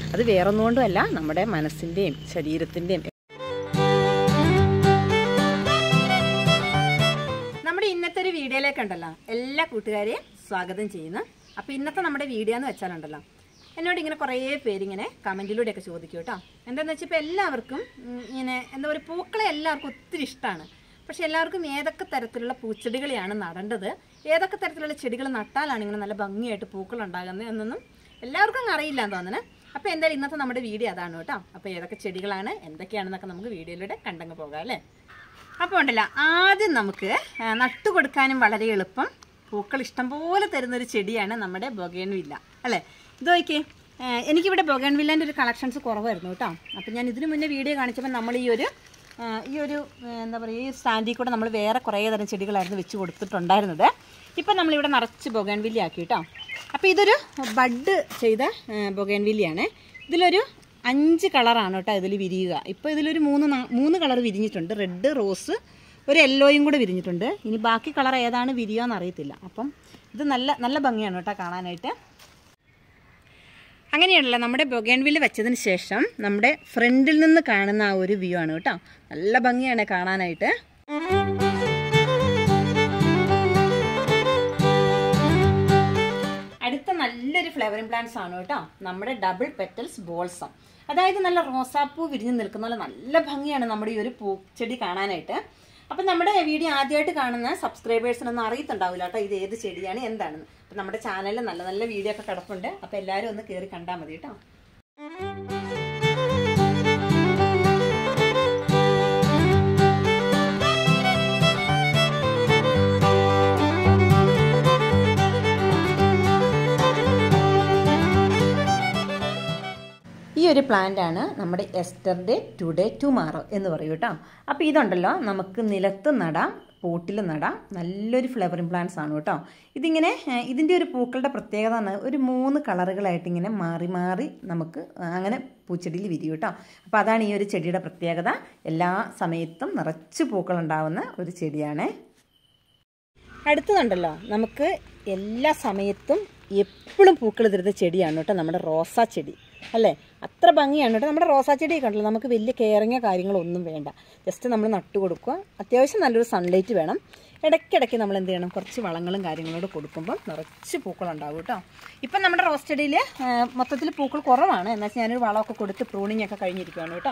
അത് വേറൊന്നുകൊണ്ടുമല്ല നമ്മുടെ മനസ്സിൻ്റെയും ശരീരത്തിൻ്റെയും നമ്മുടെ ഇന്നത്തെ ഒരു വീഡിയോയിലേക്ക് ഉണ്ടല്ലോ എല്ലാ കൂട്ടുകാരെയും സ്വാഗതം ചെയ്യുന്നു അപ്പോൾ ഇന്നത്തെ നമ്മുടെ വീഡിയോ എന്ന് വെച്ചാലുണ്ടല്ലോ എന്നോട് ഇങ്ങനെ കുറേ പേരിങ്ങനെ കമൻറ്റിലൂടെയൊക്കെ ചോദിക്കും കേട്ടോ എന്താണെന്ന് വെച്ചാൽ ഇപ്പോൾ എല്ലാവർക്കും ഉം, ഇങ്ങനെ എന്താ പറയുക പൂക്കളെ എല്ലാവർക്കും ഒത്തിരി ഇഷ്ടമാണ് പക്ഷെ എല്ലാവർക്കും ഏതൊക്കെ തരത്തിലുള്ള പൂച്ചെടികളെയാണ് നടേണ്ടത് ഏതൊക്കെ തരത്തിലുള്ള ചെടികൾ നട്ടാലാണ് ഇങ്ങനെ നല്ല ഭംഗിയായിട്ട് പൂക്കൾ ഉണ്ടാകുന്നത് എന്നൊന്നും എല്ലാവർക്കും അങ്ങ് അറിയില്ല എന്ന് തോന്നുന്നത് അപ്പോൾ എന്തായാലും ഇന്നത്തെ നമ്മുടെ വീഡിയോ അതാണ് കേട്ടോ അപ്പോൾ ഏതൊക്കെ ചെടികളാണ് എന്തൊക്കെയാണെന്നൊക്കെ നമുക്ക് വീഡിയോയിലൂടെ കണ്ടങ്ങ് പോകാം അല്ലേ അപ്പോൾ ഉണ്ടല്ലോ ആദ്യം നമുക്ക് ആ, നട്ടു കൊടുക്കാനും വളരെ എളുപ്പം പൂക്കൾ ഇഷ്ടംപോലെ തരുന്നൊരു ചെടിയാണ് നമ്മുടെ ബൊഗേൺവില്ല അല്ലേ ഇത് നോക്കിയേ ആ, എനിക്കിവിടെ ബൊഗേൺവില്ലേൻ്റെ ഒരു കളക്ഷൻസ് കുറവായിരുന്നു കേട്ടോ അപ്പോൾ ഞാൻ ഇതിനു മുന്നേ വീഡിയോ കാണിച്ചപ്പോൾ നമ്മൾ ഈ ഒരു ആ, ഈ ഒരു ആ, എന്താ പറയുക ഈ സ്റ്റാൻഡിൽ കൂടെ നമ്മൾ വേറെ കുറേ തരം ചെടികളായിരുന്നു വെച്ച് കൊടുത്തിട്ടുണ്ടായിരുന്നത് ഇപ്പം നമ്മളിവിടെ നിറച്ച് ബൊഗേൺവില്ലി ആക്കി കേട്ടോ അപ്പോൾ ഇതൊരു ബഡ് ചെയ്ത ബൊഗേൺവില്ലിയാണ് ഇതിലൊരു അഞ്ച് കളറാണ് കേട്ടോ ഇതിൽ വിരിയുക ഇപ്പോൾ ഇതിലൊരു മൂന്ന് നാ- മൂന്ന് കളർ വിരിഞ്ഞിട്ടുണ്ട് റെഡ് റോസ് ഒരു യെല്ലോയും കൂടെ വിരിഞ്ഞിട്ടുണ്ട് ഇനി ബാക്കി കളർ ഏതാണ് വിരിയുക എന്ന് അറിയത്തില്ല അപ്പം ഇത് നല്ല നല്ല ഭംഗിയാണ് കേട്ടോ കാണാനായിട്ട് അങ്ങനെയാണല്ലോ നമ്മുടെ ബൊഗേൺവില്ല് വെച്ചതിന് ശേഷം നമ്മുടെ ഫ്രണ്ടിൽ നിന്ന് കാണുന്ന ആ ഒരു വ്യൂ ആണ് കേട്ടോ നല്ല ഭംഗിയാണ് കാണാനായിട്ട് അടുത്ത നല്ലൊരു ഫ്ലവറിംഗ് പ്ലാന്റ്സ് ആണ് കേട്ടോ നമ്മുടെ ഡബിൾ പെറ്റൽസ് ബോൾസം അതായത് നല്ല റോസാപ്പൂ വിരിഞ്ഞ് നിൽക്കുന്ന പോലെ നല്ല ഭംഗിയാണ് നമ്മുടെ ഈ ഒരു പൂച്ചെടി കാണാനായിട്ട് അപ്പം നമ്മുടെ വീഡിയോ ആദ്യമായിട്ട് കാണുന്ന സബ്സ്ക്രൈബേഴ്സിനൊന്നും അറിയത്തുണ്ടാവില്ല കേട്ടോ ഇത് ഏത് ചെടിയാണ് എന്താണെന്ന് അപ്പം നമ്മുടെ ചാനലിൽ നല്ല നല്ല വീഡിയോ ഒക്കെ കിടപ്പുണ്ട് അപ്പം എല്ലാവരും ഒന്ന് കയറി കണ്ടാൽ മതി കേട്ടോ ഈ ഒരു പ്ലാന്റ് ആണ് നമ്മുടെ എസ്റ്റർഡേ ടുഡേ ടുമാറോ എന്ന് പറയും കേട്ടോ അപ്പോൾ ഇതുണ്ടല്ലോ നമുക്ക് നിലത്ത് നടാം പോട്ടിൽ നടാം നല്ലൊരു ഫ്ലവറിങ് പ്ലാന്റ്സ് ആണ് കേട്ടോ ഇതിങ്ങനെ ഏഹ്, ഇതിൻ്റെ ഒരു പൂക്കളുടെ പ്രത്യേകത എന്ന് ഒരു മൂന്ന് കളറുകളായിട്ട് ഇങ്ങനെ മാറി മാറി നമുക്ക് അങ്ങനെ പൂച്ചെടിയിൽ വിരിയും കേട്ടോ അപ്പോൾ അതാണ് ഈ ഒരു ചെടിയുടെ പ്രത്യേകത എല്ലാ സമയത്തും നിറച്ച് പൂക്കൾ ഉണ്ടാവുന്ന ഒരു ചെടിയാണേ അടുത്തതുണ്ടല്ലോ നമുക്ക് എല്ലാ സമയത്തും എപ്പോഴും പൂക്കൾ തരുന്ന ചെടിയാണ് കേട്ടോ നമ്മുടെ റോസാ ചെടി അല്ലേ അത്ര ഭംഗിയാണ് കേട്ടോ നമ്മുടെ റോസാ ചെടിയൊക്കെ ഉണ്ടല്ലോ നമുക്ക് വലിയ കെയറിങ്ങോ കാര്യങ്ങളോ ഒന്നും വേണ്ട ജസ്റ്റ് നമ്മൾ നട്ടു കൊടുക്കുക അത്യാവശ്യം നല്ലൊരു സൺലൈറ്റ് വേണം ഇടയ്ക്കിടയ്ക്ക് നമ്മൾ എന്ത് ചെയ്യണം കുറച്ച് വളങ്ങളും കാര്യങ്ങളോട് കൊടുക്കുമ്പോൾ നിറച്ച് പൂക്കളുണ്ടാവും കേട്ടോ ഇപ്പം നമ്മുടെ റോസ് ചെടിയിൽ മൊത്തത്തിൽ പൂക്കൾ കുറവാണ് എന്നാൽ ഞാനൊരു വളമൊക്കെ കൊടുത്ത് പ്രൂണിങ് ഒക്കെ കഴിഞ്ഞിരിക്കുകയാണ് കേട്ടോ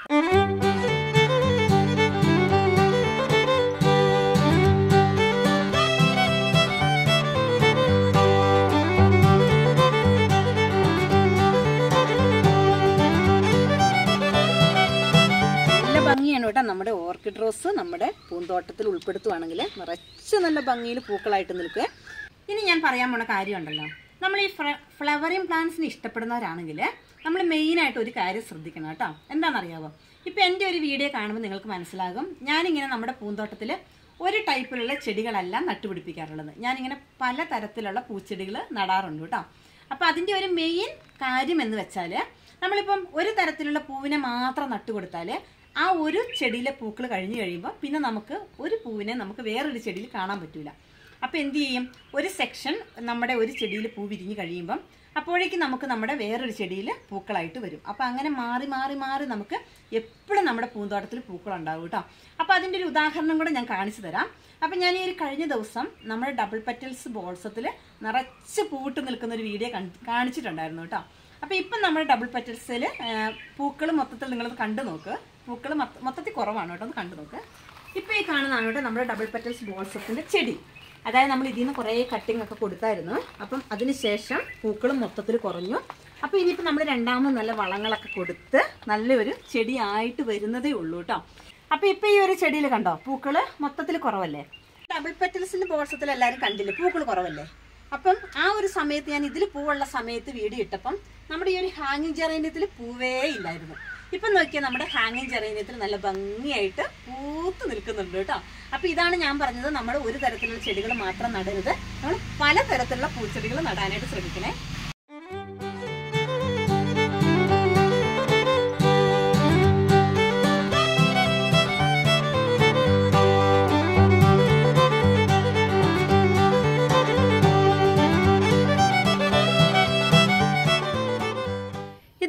നല്ല ഭംഗിയാണ് കേട്ടോ നമ്മുടെ ഓർക്കിഡ് റോസ് നമ്മുടെ പൂന്തോട്ടത്തിൽ ഉൾപ്പെടുത്തുവാണെങ്കിൽ നിറച്ച് നല്ല ഭംഗിയിൽ പൂക്കളായിട്ട് നിൽക്കുക ഇനി ഞാൻ പറയാൻ പോണ കാര്യമുണ്ടല്ലോ നമ്മൾ ഈ ഫ്ലവറിങ് പ്ലാന്റ്സിന് ഇഷ്ടപ്പെടുന്നവരാണെങ്കിൽ നമ്മൾ മെയിനായിട്ട് ഒരു കാര്യം ശ്രദ്ധിക്കണം കേട്ടോ എന്താണെന്നറിയാവോ ഇപ്പം എൻ്റെ ഒരു വീഡിയോ കാണുമ്പോൾ നിങ്ങൾക്ക് മനസ്സിലാകും ഞാനിങ്ങനെ നമ്മുടെ പൂന്തോട്ടത്തിൽ ഒരു ടൈപ്പിലുള്ള ചെടികളല്ല നട്ടുപിടിപ്പിക്കാറുള്ളത് ഞാനിങ്ങനെ പല തരത്തിലുള്ള പൂച്ചെടികൾ നടാറുണ്ട് കേട്ടോ അപ്പോൾ അതിൻ്റെ ഒരു മെയിൻ കാര്യം എന്ന് വെച്ചാൽ നമ്മളിപ്പം ഒരു തരത്തിലുള്ള പൂവിനെ മാത്രം നട്ടുകൊടുത്താൽ ആ ഒരു ചെടിയിലെ പൂക്കൾ കഴിഞ്ഞു കഴിയുമ്പോൾ പിന്നെ നമുക്ക് ഒരു പൂവിനെ നമുക്ക് വേറൊരു ചെടിയിൽ കാണാൻ പറ്റൂല അപ്പോൾ എന്ത് ചെയ്യും ഒരു സെക്ഷൻ നമ്മുടെ ഒരു ചെടിയിൽ പൂ വിരിഞ്ഞ് കഴിയുമ്പം അപ്പോഴേക്കും നമുക്ക് നമ്മുടെ വേറൊരു ചെടിയിൽ പൂക്കളായിട്ട് വരും അപ്പോൾ അങ്ങനെ മാറി മാറി മാറി നമുക്ക് എപ്പോഴും നമ്മുടെ പൂന്തോട്ടത്തിൽ പൂക്കളുണ്ടാവും കേട്ടോ അപ്പോൾ അതിൻ്റെ ഒരു ഉദാഹരണം കൂടെ ഞാൻ കാണിച്ചു തരാം അപ്പം ഞാൻ ഈ ഒരു കഴിഞ്ഞ ദിവസം നമ്മുടെ ഡബിൾ പെറ്റൽസ് ബോൾസത്തിൽ നിറച്ച് പൂട്ട് നിൽക്കുന്ന ഒരു വീഡിയോ കാണിച്ചിട്ടുണ്ടായിരുന്നു കേട്ടോ അപ്പോൾ ഇപ്പം നമ്മുടെ ഡബിൾ പെറ്റൽസിൽ പൂക്കൾ മൊത്തത്തിൽ നിങ്ങളത് കണ്ടു നോക്ക് പൂക്കൾ മൊത്തത്തിൽ കുറവാണ് കേട്ടോ ഒന്ന് കണ്ടു നോക്ക് ഇപ്പോൾ ഈ കാണുന്നതാണ് കേട്ടോ നമ്മുടെ ഡബിൾ പെറ്റൽസ് ബോൾസത്തിൻ്റെ ചെടി അതായത് നമ്മൾ ഇതിൽ നിന്ന് കുറേ കട്ടിംഗ് ഒക്കെ കൊടുത്തായിരുന്നു അപ്പം അതിനുശേഷം പൂക്കളും മൊത്തത്തിൽ കുറഞ്ഞു അപ്പോൾ ഇനിയിപ്പോൾ നമ്മൾ രണ്ടാമത് നല്ല വളങ്ങളൊക്കെ കൊടുത്ത് നല്ലൊരു ചെടിയായിട്ട് വരുന്നതേ ഉള്ളൂ കേട്ടോ അപ്പോൾ ഇപ്പോൾ ഈ ഒരു ചെടിയിൽ കണ്ടോ പൂക്കൾ മൊത്തത്തിൽ കുറവല്ലേ ഡബിൾ പെറ്റൽസിൻ്റെ ബോൾസത്തിൽ എല്ലാവരും കണ്ടില്ലേ പൂക്കൾ കുറവല്ലേ അപ്പം ആ ഒരു സമയത്ത് ഞാൻ ഇതിൽ പൂവുള്ള സമയത്ത് വീഡിയോ ഇട്ടപ്പം നമ്മുടെ ഈ ഒരു ഹാങ്ങിങ് ജെറേനിയത്തിൽ പൂവേ ഇല്ലായിരുന്നു ഇപ്പം നോക്കിയാൽ നമ്മുടെ ഹാങ്ങിങ് ജെറേനിയത്തിൽ നല്ല ഭംഗിയായിട്ട് പൂത്ത് നിൽക്കുന്നുണ്ട് കേട്ടോ അപ്പൊ ഇതാണ് ഞാൻ പറഞ്ഞത് നമ്മൾ ഒരു തരത്തിലുള്ള ചെടികൾ മാത്രം നടരുത് നമ്മൾ പല തരത്തിലുള്ള പൂച്ചെടികൾ നടാനായിട്ട് ശ്രമിക്കണേ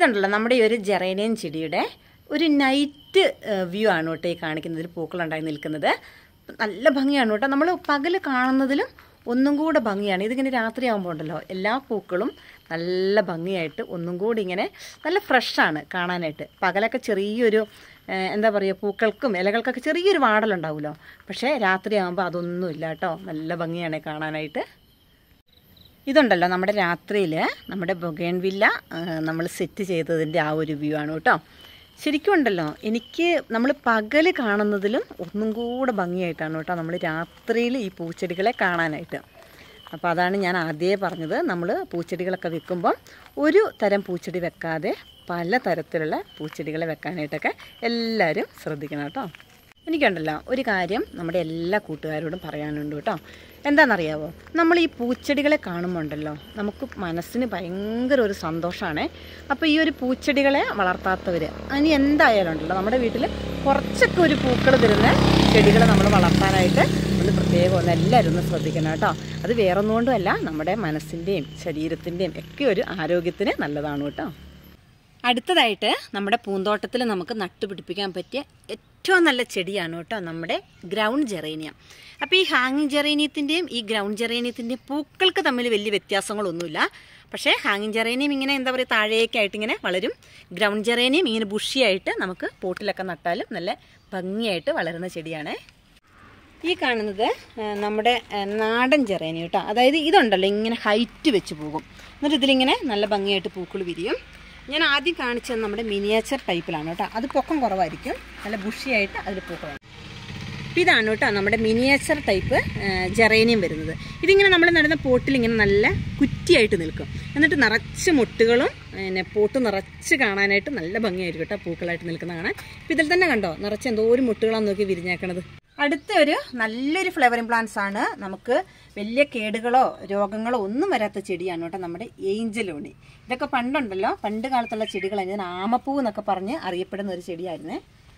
ഇതുണ്ടല്ലോ നമ്മുടെ ഈ ഒരു ജെറേനിയൻ ചെടിയുടെ ഒരു നൈറ്റ് വ്യൂ ആണ് കേട്ടോ ഈ കാണിക്കുന്നതിൽ പൂക്കളുണ്ടായി നിൽക്കുന്നത് നല്ല ഭംഗിയാണ് കേട്ടോ നമ്മൾ പകൽ കാണുന്നതിലും ഒന്നും കൂടെ ഭംഗിയാണ് ഇതിങ്ങനെ രാത്രി ആകുമ്പോൾ ഉണ്ടല്ലോ എല്ലാ പൂക്കളും നല്ല ഭംഗിയായിട്ട് ഒന്നും കൂടി ഇങ്ങനെ നല്ല ഫ്രഷാണ് കാണാനായിട്ട് പകലൊക്കെ ചെറിയൊരു ഏഹ്, എന്താ പറയുക പൂക്കൾക്കും ഇലകൾക്കൊക്കെ ചെറിയൊരു വാടലുണ്ടാവുമല്ലോ പക്ഷേ രാത്രി ആകുമ്പോൾ അതൊന്നും ഇല്ല കേട്ടോ നല്ല ഭംഗിയാണ് കാണാനായിട്ട് ഇതുണ്ടല്ലോ നമ്മുടെ രാത്രിയിൽ നമ്മുടെ ബൊഗേൻവില്ല നമ്മൾ സെറ്റ് ചെയ്തതിൻ്റെ ആ ഒരു വ്യൂ ആണ് കേട്ടോ ശരിക്കും ഉണ്ടല്ലോ എനിക്ക് നമ്മൾ പകൽ കാണുന്നതിലും ഒന്നും കൂടെ ഭംഗിയായിട്ടാണ് കേട്ടോ നമ്മൾ രാത്രിയിൽ ഈ പൂച്ചെടികളെ കാണാനായിട്ട് അപ്പോൾ അതാണ് ഞാൻ ആദ്യമേ പറഞ്ഞത് നമ്മൾ പൂച്ചെടികളൊക്കെ വെക്കുമ്പോൾ ഒരു തരം പൂച്ചെടി വെക്കാതെ പല തരത്തിലുള്ള പൂച്ചെടികളെ വെക്കാനായിട്ടൊക്കെ എല്ലാവരും ശ്രദ്ധിക്കണം കേട്ടോ എനിക്കുണ്ടല്ലോ ഒരു കാര്യം നമ്മുടെ എല്ലാ കൂട്ടുകാരോടും പറയാനുണ്ട് കേട്ടോ എന്താണെന്നറിയാവോ നമ്മൾ ഈ പൂച്ചെടികളെ കാണുമ്പോൾ ഉണ്ടല്ലോ നമുക്ക് മനസ്സിന് ഭയങ്കര ഒരു സന്തോഷമാണ് അപ്പോൾ ഈ ഒരു പൂച്ചെടികളെ വളർത്താത്തവർ ഇനി എന്തായാലും ഉണ്ടല്ലോ നമ്മുടെ വീട്ടിൽ കുറച്ചൊക്കെ ഒരു പൂക്കൾ തരുന്ന ചെടികൾ നമ്മൾ വളർത്താനായിട്ട് ഒന്ന് പ്രത്യേകം ഒന്ന് എല്ലാവരും ഒന്ന് ശ്രദ്ധിക്കണം കേട്ടോ അത് വേറൊന്നുകൊണ്ടുമല്ല നമ്മുടെ മനസ്സിൻ്റെയും ശരീരത്തിൻ്റെയും ഒക്കെ ഒരു ആരോഗ്യത്തിന് നല്ലതാണ് കേട്ടോ അടുത്തതായിട്ട് നമ്മുടെ പൂന്തോട്ടത്തിൽ നമുക്ക് നട്ടുപിടിപ്പിക്കാൻ പറ്റിയ ഏറ്റവും നല്ല ചെടിയാണ് കേട്ടോ നമ്മുടെ ഗ്രൗണ്ട് ജെറേനിയം അപ്പോൾ ഈ ഹാങ്ങിങ് ജെറേനിയത്തിൻ്റെയും ഈ ഗ്രൗണ്ട് ജെറേനിയത്തിൻ്റെയും പൂക്കൾക്ക് തമ്മിൽ വലിയ വ്യത്യാസങ്ങളൊന്നുമില്ല പക്ഷേ ഹാങ്ങിങ് ജെറേനിയം ഇങ്ങനെ എന്താ പറയുക താഴേക്കായിട്ട് ഇങ്ങനെ വളരും ഗ്രൗണ്ട് ജെറേനിയം ഇങ്ങനെ ബുഷിയായിട്ട് നമുക്ക് പോട്ടിലൊക്കെ നട്ടാലും നല്ല ഭംഗിയായിട്ട് വളരുന്ന ചെടിയാണ് ഈ കാണുന്നത് ആ, നമ്മുടെ ആ, നാടൻ ജെറേനി കേട്ടോ അതായത് ഇതുണ്ടല്ലോ ഇങ്ങനെ ഹൈറ്റ് വെച്ച് പോകും എന്നിട്ട് ഇതിലിങ്ങനെ നല്ല ഭംഗിയായിട്ട് പൂക്കൾ വിരിയും ഞാൻ ആദ്യം കാണിച്ചത് നമ്മുടെ മിനിയേച്ചർ ടൈപ്പിലാണ് കേട്ടോ അത് പൊക്കം കുറവായിരിക്കും നല്ല ബുഷിയായിട്ട് അതിൽ പൂക്കളാണ് അപ്പോൾ ഇതാണ് കേട്ടോ നമ്മുടെ മിനിയേച്ചർ ടൈപ്പ് ജെറേനിയം വരുന്നത് ഇതിങ്ങനെ നമ്മൾ നടുന്ന പോട്ടിൽ ഇങ്ങനെ നല്ല കുറ്റിയായിട്ട് നിൽക്കും എന്നിട്ട് നിറച്ച് മുട്ടുകളും പിന്നെ പോട്ട് നിറച്ച് കാണാനായിട്ട് നല്ല ഭംഗിയായിരിക്കും കേട്ടോ പൂക്കളായിട്ട് നിൽക്കുന്ന കാണാൻ അപ്പോൾ ഇതിൽ തന്നെ കണ്ടോ നിറച്ച് എന്തോ ഒരു മുട്ടുകളാന്ന് നോക്കി വിരിഞ്ഞേക്കണത് അടുത്ത ഒരു നല്ലൊരു ഫ്ലവറിംഗ് പ്ലാന്റ്സ് ആണ് നമുക്ക് വലിയ കേടുകളോ രോഗങ്ങളോ ഒന്നും വരാത്ത ചെടിയാണ് കേട്ടോ നമ്മുടെ ഏഞ്ചലോണി ഇതൊക്കെ പണ്ടുണ്ടല്ലോ പണ്ട് കാലത്തുള്ള ചെടികൾ ഞാൻ ആമപ്പൂ എന്നൊക്കെ പറഞ്ഞ് അറിയപ്പെടുന്ന ഒരു ചെടിയായിരുന്നേ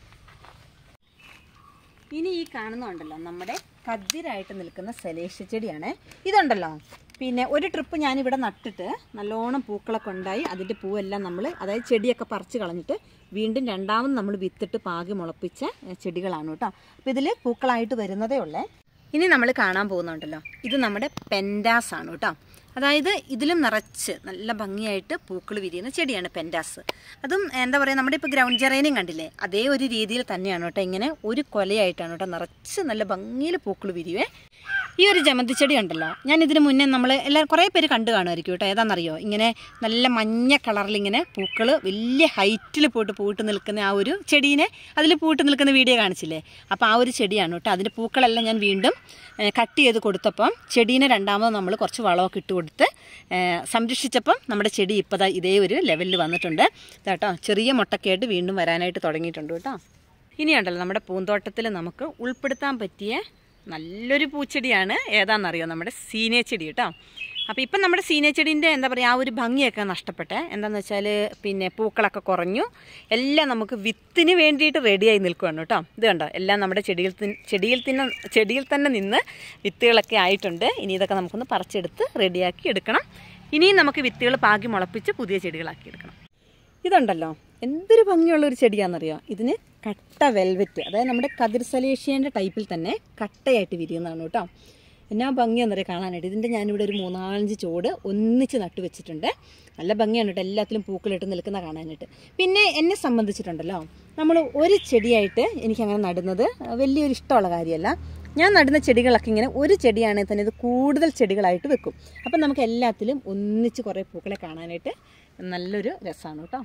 ഇനി ഈ കാണുന്നുണ്ടല്ലോ നമ്മുടെ കതിരായിട്ട് നിൽക്കുന്ന സെലേഷ്യ ചെടിയാണ് ഇതുണ്ടല്ലോ പിന്നെ ഒരു ട്രിപ്പ് ഞാനിവിടെ നട്ടിട്ട് നല്ലോണം പൂക്കളൊക്കെ ഉണ്ടായി അതിൻ്റെ പൂവെല്ലാം നമ്മൾ അതായത് ചെടിയൊക്കെ പറിച്ച് കളഞ്ഞിട്ട് വീണ്ടും രണ്ടാമത് നമ്മൾ വിത്തിട്ട് പാകി മുളപ്പിച്ച ഏ, ചെടികളാണ് കേട്ടോ അപ്പോൾ ഇതിൽ പൂക്കളായിട്ട് വരുന്നതേ ഉള്ളേ ഇനി നമ്മൾ കാണാൻ പോകുന്നുണ്ടല്ലോ ഇത് നമ്മുടെ പെൻഡാസ് ആണ് കേട്ടോ അതായത് ഇതിലും നിറച്ച് നല്ല ഭംഗിയായിട്ട് പൂക്കൾ വിരിയുന്ന ചെടിയാണ് പെൻഡാസ് അതും എന്താ പറയുക നമ്മുടെ ഇപ്പോൾ ഗ്രൗണ്ട് ജെറേനിയും കണ്ടില്ലേ അതേ ഒരു രീതിയിൽ തന്നെയാണ് കേട്ടോ ഇങ്ങനെ ഒരു കൊലയായിട്ടാണ് കേട്ടോ നിറച്ച് നല്ല ഭംഗിയിൽ പൂക്കൾ വിരിയുവേ ഈ ഒരു ജമന്തി ചെടി ഉണ്ടല്ലോ ഞാൻ ഇതിന് മുന്നേ നമ്മൾ എല്ലാവരും കുറേ പേര് കണ്ടു കാണുമായിരിക്കും കേട്ടോ ഏതാണെന്നറിയോ ഇങ്ങനെ നല്ല മഞ്ഞ കളറിൽ ഇങ്ങനെ പൂക്കൾ വലിയ ഹൈറ്റിൽ പോയിട്ട് പൂട്ട് നിൽക്കുന്ന ആ ഒരു ചെടീനെ അതിൽ പൂട്ട് നിൽക്കുന്ന വീഡിയോ കാണിച്ചില്ലേ അപ്പോൾ ആ ഒരു ചെടിയാണ് കേട്ടോ അതിൻ്റെ പൂക്കളെല്ലാം ഞാൻ വീണ്ടും ഏഹ്, കട്ട് ചെയ്ത് കൊടുത്തപ്പം ചെടീനെ രണ്ടാമത് നമ്മൾ കുറച്ച് വളമൊക്കെ ഇട്ട് കൊടുത്ത് ഏഹ്, സംരക്ഷിച്ചപ്പം നമ്മുടെ ചെടി ഇപ്പോൾ ദാ ഇതേ ഒരു ലെവലിൽ വന്നിട്ടുണ്ട് കേട്ടോ ചെറിയ മുട്ടൊക്കെയായിട്ട് വീണ്ടും വരാനായിട്ട് തുടങ്ങിയിട്ടുണ്ട് കേട്ടോ ഇനിയുണ്ടല്ലോ നമ്മുടെ പൂന്തോട്ടത്തിൽ നമുക്ക് ഉൾപ്പെടുത്താൻ പറ്റിയ നല്ലൊരു പൂച്ചെടിയാണ് ഏതാണെന്നറിയോ നമ്മുടെ സീനിയ ചെടി കേട്ടോ അപ്പോൾ ഇപ്പം നമ്മുടെ സീനിയ ചെടീൻ്റെ എന്താ പറയുക ആ ഒരു ഭംഗിയൊക്കെ നഷ്ടപ്പെട്ടെ എന്താണെന്ന് വെച്ചാൽ പിന്നെ പൂക്കളൊക്കെ കുറഞ്ഞു എല്ലാം നമുക്ക് വിത്തിന് വേണ്ടിയിട്ട് റെഡിയായി നിൽക്കുകയാണ് കേട്ടോ ഇത് കണ്ടോ എല്ലാം നമ്മുടെ ചെടിയിൽ തിൻ- ചെടിയിൽ തന്നെ ചെടിയിൽ തന്നെ നിന്ന് വിത്തുകളൊക്കെ ആയിട്ടുണ്ട് ഇനി ഇതൊക്കെ നമുക്കൊന്ന് പറിച്ചെടുത്ത് റെഡിയാക്കി എടുക്കണം ഇനിയും നമുക്ക് വിത്തുകൾ പാകി മുളപ്പിച്ച് പുതിയ ചെടികളാക്കി എടുക്കണം ഇതുണ്ടല്ലോ എന്തൊരു ഭംഗിയുള്ള ഒരു ചെടിയാണെന്നറിയോ ഇതിന് കട്ട വെൽവെറ്റ് അതായത് നമ്മുടെ കതിർ സലേഷ്യൻ്റെ ടൈപ്പിൽ തന്നെ കട്ടയായിട്ട് വിരിയുന്നതാണ് കേട്ടോ എന്നാ ഭംഗിയാണെന്നറിയാം കാണാനായിട്ട് ഇതിൻ്റെ ഞാനിവിടെ ഒരു മൂന്നാലഞ്ച് ചോട് ഒന്നിച്ച് നട്ടു വെച്ചിട്ടുണ്ട് നല്ല ഭംഗിയാണ് കേട്ടോ എല്ലാത്തിലും പൂക്കളിട്ട് നിൽക്കുന്ന കാണാനായിട്ട് പിന്നെ എന്നെ സംബന്ധിച്ചിട്ടുണ്ടല്ലോ നമ്മൾ ഒരു ചെടിയായിട്ട് എനിക്കങ്ങനെ നടുന്നത് വലിയൊരു ഇഷ്ടമുള്ള കാര്യമല്ല ഞാൻ നടുന്ന ചെടികളൊക്കെ ഇങ്ങനെ ഒരു ചെടിയാണെങ്കിൽ തന്നെ ഇത് കൂടുതൽ ചെടികളായിട്ട് വെക്കും അപ്പം നമുക്ക് എല്ലാത്തിലും ഒന്നിച്ച് കുറേ പൂക്കളെ കാണാനായിട്ട് നല്ലൊരു രസമാണ് കേട്ടോ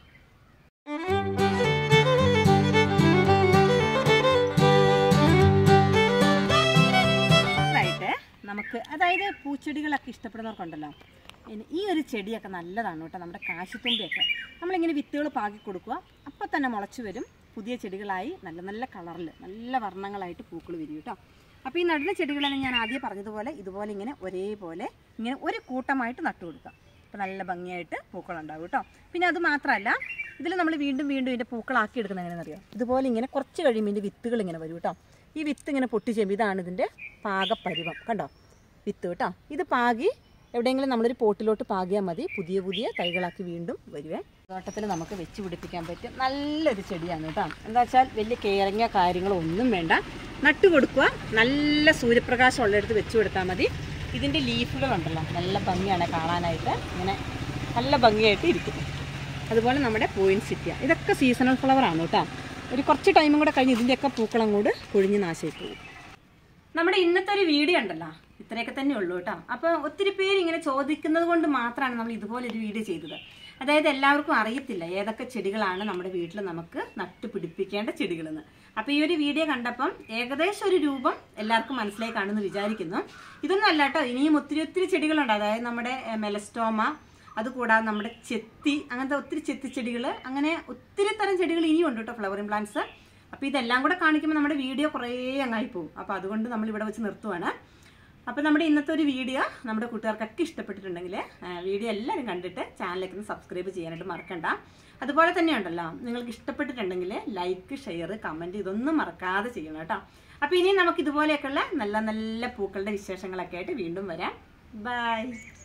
ായിട്ട് നമുക്ക് അതായത് പൂച്ചെടികളൊക്കെ ഇഷ്ടപ്പെടുന്നവർക്കുണ്ടല്ലോ ഇനി ഈ ഒരു ചെടിയൊക്കെ നല്ലതാണ് കേട്ടോ നമ്മുടെ കാശിത്തുമ്പിയൊക്കെ നമ്മളിങ്ങനെ വിത്തുകൾ പാകി കൊടുക്കുക അപ്പോൾ തന്നെ മുളച്ച് വരും പുതിയ ചെടികളായി നല്ല നല്ല കളറിൽ നല്ല വർണ്ണങ്ങളായിട്ട് പൂക്കൾ വിരിയും കേട്ടോ അപ്പോൾ ഈ നടുന്ന ചെടികളെല്ലാം ഞാൻ ആദ്യം പറഞ്ഞതുപോലെ ഇതുപോലെ ഇങ്ങനെ ഒരേപോലെ ഇങ്ങനെ ഒരു കൂട്ടമായിട്ട് നട്ടു കൊടുക്കാം അപ്പോൾ നല്ല ഭംഗിയായിട്ട് പൂക്കളുണ്ടാവും കേട്ടോ പിന്നെ അത് മാത്രമല്ല ഇതിൽ നമ്മൾ വീണ്ടും വീണ്ടും ഇതിൻ്റെ പൂക്കളാക്കി എടുക്കുന്നത് എങ്ങനെയാണെന്ന് അറിയാം ഇതുപോലെ ഇങ്ങനെ കുറച്ച് കഴിയുമ്പോൾ ഇതിൻ്റെ വിത്തുകൾ ഇങ്ങനെ വരും കേട്ടോ ഈ വിത്ത് ഇങ്ങനെ പൊട്ടിച്ച് കഴിയുമ്പോൾ ഇതാണ് ഇതിൻ്റെ പാകപ്പരുവം കണ്ടോ വിത്ത് കേട്ടോ ഇത് പാകി എവിടെയെങ്കിലും നമ്മളൊരു പോട്ടിലോട്ട് പാകിയാൽ മതി പുതിയ പുതിയ തൈകളാക്കി വീണ്ടും വരുവേ തോട്ടത്തിൽ നമുക്ക് വെച്ച് പിടിപ്പിക്കാൻ പറ്റും നല്ലൊരു ചെടിയാണ് കേട്ടോ എന്താ വെച്ചാൽ വലിയ കെയറിങ്ങോ കാര്യങ്ങളോ ഒന്നും വേണ്ട നട്ടു കൊടുക്കുക നല്ല സൂര്യപ്രകാശം ഉള്ളിടത്ത് വെച്ച് കൊടുത്താൽ മതി ഇതിൻ്റെ ലീഫുകളുണ്ടല്ലോ നല്ല ഭംഗിയാണ് കാണാനായിട്ട് ഇങ്ങനെ നല്ല ഭംഗിയായിട്ട് ഇരിക്കും അതുപോലെ നമ്മുടെ പോയിന്റ് സിറ്റിയ ഇതൊക്കെ സീസണൽ ഫ്ലവർ ആണ് കേട്ടോ ഒരു കുറച്ച് ടൈമും കൂടെ കഴിഞ്ഞ് ഇതിൻ്റെയൊക്കെ പൂക്കളം കൂടെ കൊഴിഞ്ഞ് നാശമായി പോകും നമ്മുടെ ഇന്നത്തെ ഒരു വീഡിയോ ഉണ്ടല്ലോ ഇത്രയൊക്കെ തന്നെ ഉള്ളൂ കേട്ടോ അപ്പോൾ ഒത്തിരി പേര് ഇങ്ങനെ ചോദിക്കുന്നത് കൊണ്ട് മാത്രമാണ് നമ്മൾ ഇതുപോലെ ഒരു വീഡിയോ ചെയ്തത് അതായത് എല്ലാവർക്കും അറിയത്തില്ല ഏതൊക്കെ ചെടികളാണ് നമ്മുടെ വീട്ടിൽ നമുക്ക് നട്ടു പിടിപ്പിക്കേണ്ട ചെടികളെന്ന് അപ്പോൾ ഈ ഒരു വീഡിയോ കണ്ടപ്പം ഏകദേശം ഒരു രൂപം എല്ലാവർക്കും മനസ്സിലായി കാണുമെന്ന് വിചാരിക്കുന്നു ഇതൊന്നും അല്ല കേട്ടോ ഇനിയും ഒത്തിരി ഒത്തിരി ചെടികളുണ്ട് അതായത് നമ്മുടെ എ, മെലസ്റ്റോമ അതുകൂടാതെ നമ്മുടെ ചെത്തി അങ്ങനത്തെ ഒത്തിരി ചെത്തിച്ചെടികൾ അങ്ങനെ ഒത്തിരി തരം ചെടികൾ ഇനിയും ഉണ്ട് കേട്ടോ ഫ്ലവറിംഗ് പ്ലാന്റ്സ് അപ്പോൾ ഇതെല്ലാം കൂടെ കാണിക്കുമ്പോൾ നമ്മുടെ വീഡിയോ കുറേ അങ്ങായി പോകും അപ്പോൾ അതുകൊണ്ട് നമ്മൾ ഇവിടെ വെച്ച് നിർത്തുവാണ് അപ്പോൾ നമ്മുടെ ഇന്നത്തെ ഒരു വീഡിയോ നമ്മുടെ കൂട്ടുകാർക്കൊക്കെ ഇഷ്ടപ്പെട്ടിട്ടുണ്ടെങ്കിൽ വീഡിയോ എല്ലാവരും കണ്ടിട്ട് ചാനലിലേക്ക് ഒന്ന് സബ്സ്ക്രൈബ് ചെയ്യാനായിട്ട് മറക്കണ്ട അതുപോലെ തന്നെ ഉണ്ടല്ലോ നിങ്ങൾക്ക് ഇഷ്ടപ്പെട്ടിട്ടുണ്ടെങ്കിൽ ലൈക്ക് ഷെയർ കമൻറ്റ് ഇതൊന്നും മറക്കാതെ ചെയ്യണം കേട്ടോ അപ്പോൾ ഇനി നമുക്ക് ഇതുപോലെയൊക്കെയുള്ള നല്ല നല്ല പൂക്കളുടെ വിശേഷങ്ങളൊക്കെ ആയിട്ട് വീണ്ടും വരാം ബൈ